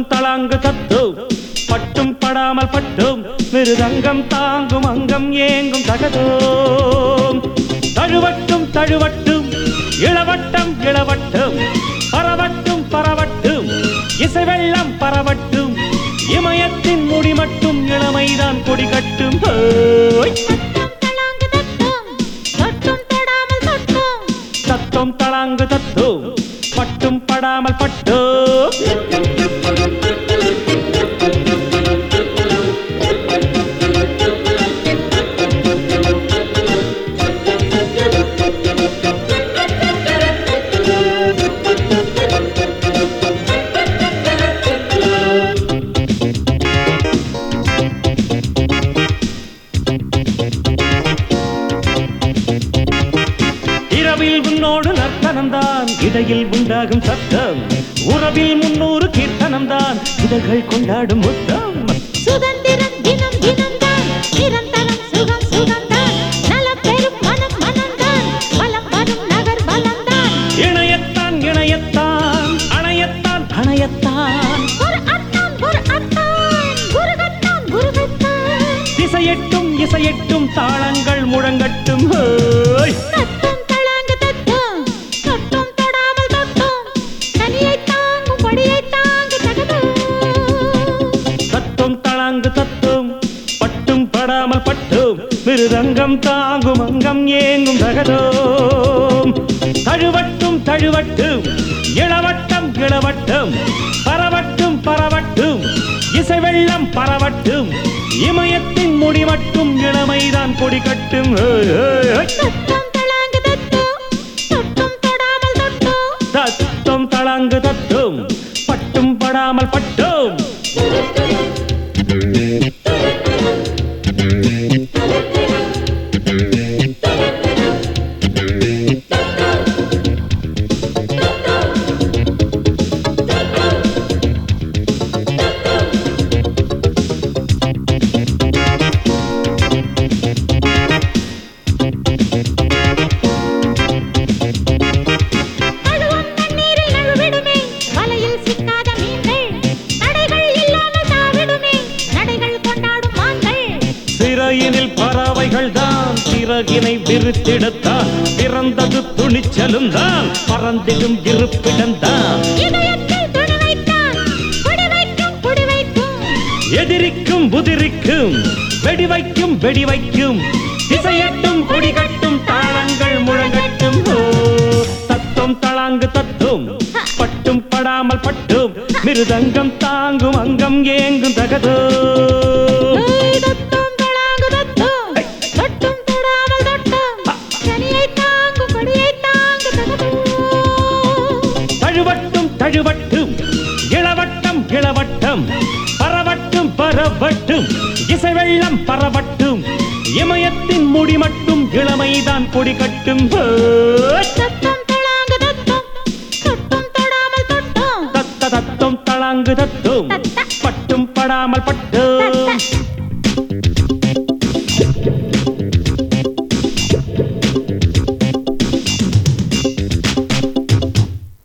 தளாங்கு தத்தும் பட்டும் படாமல் பட்டும் மிருதங்கம் தாங்கும் அங்கம் ஏங்கும் தகதோம் தழுவட்டும் தழுவட்டும் இளவட்டம் இளவட்டம் பரவட்டும் பரவட்டும் இசை வெள்ளம் பரவட்டும் இமயத்தின் முடி மட்டும் இளமைதான் கொடி கட்டும் ஹோய்! தளாங்கு தத்தும் தொட்டும் தொடாமல் தொட்டும் தத்தும் தளாங்கு தத்தும் பட்டும் படாமல் பட்டும் இரவில் உன்னோடு நர்த்தனம்தான் இடையில் உண்டாகும் சத்தம் உறவில் முன்னூறு கீர்த்தனம்தான் இதழ்கள் கொண்டாடும் முத்தம் சுதந்திரம் தினம் தினம் தான் நிரந்தரம் சுகம் சுகம் தான் நலம் பெறும் மனம் மனம் தான் வலம் வரும் நகர் வலம் தான் இணையத்தான் இணையத்தான் அணையத்தான் அணையத்தான் ஒரு அத்தான் ஒரு அத்தான் குருகத்தான் குருகத்தான் திசையெட்டும் இசையெட்டும் தாளங்கள் முழங்கட்டும் ஹோய்! தத்தும் தளாங்கு தத்தும் தொட்டும் தொடாமல் தொட்டும் கனியை தாங்கும் கொடியை தாங்கு தகதும் தத்தும் தளாங்கு தத்தும் பட்டும் படாமல் பட்டும் மிருதங்கம் தாங்கும் அங்கம் ஏங்கும் தகதோம் தழுவட்டும் தழுவட்டும் இளவட்டம் இளவட்டம் பரவட்டும் பரவட்டும் இசை வெள்ளம் பரவட்டும் இமயத்தின் முடி மட்டும் இளமைதான் கொடி கட்டும் ஹோய், ஹோய், ஹோய். தத்தும் தளாங்கு தத்தும் தொட்டும் தொடாமல் தொட்டும் தத்தும் தளாங்கு தத்தும் பட்டும் படாமல் பட்டும் நழுவும் தண்ணீரில் நழுவிடுமே வலையில் சிக்காத மீன்கள் நடைகள் இல்லாமல் தாவிடுமே நடைகள் கொண்டாடும் மான்கள் சிறையினில் பறவைகள் தான் சிறகினை விரித்திடத்தான் பிறந்தது துணிச்சலும் தான் பறந்திடும் இருப்பிடம் தான் இதயத்தில் துணி வைத்தான் கொடி வைக்கும் குடி வைக்கும் எதிரிக்கும் புதிரிக்கும் வெடி வைக்கும் வெடி வைக்கும் திசையட்டும் கொடி கட்டும் தாளங்கள் முழங்கட்டும் ஓ, தத்தும் தளாங்கு தத்தும் பட்டும் படாமல் பட்டும் மிருதங்கம் தாங்கும் அங்கம் ஏங்கும் தகதோ ஏய், தத்தும் தளாங்கு தத்தும் தொட்டும் தொடாமல் தொட்டும் கனியை தாங்கும் கொடியை தாங்கு தகதும் தழுவட்டும் தழுவட்டும் இளவட்டம் இளவட்டம் பரவட்டும் பரவட்டும் இசை வெள்ளம் பரவட்டும் இமயத்தின் முடி மட்டும் இளமைதான் கொடி கட்டும் ஹோய்! தத்தும் தளாங்கு தத்தும் தொட்டும் தொடாமல் தொட்டும் தத்த தத்தும் தளாங்கு தத்தும் பட்டும் படாமல் பட்டும்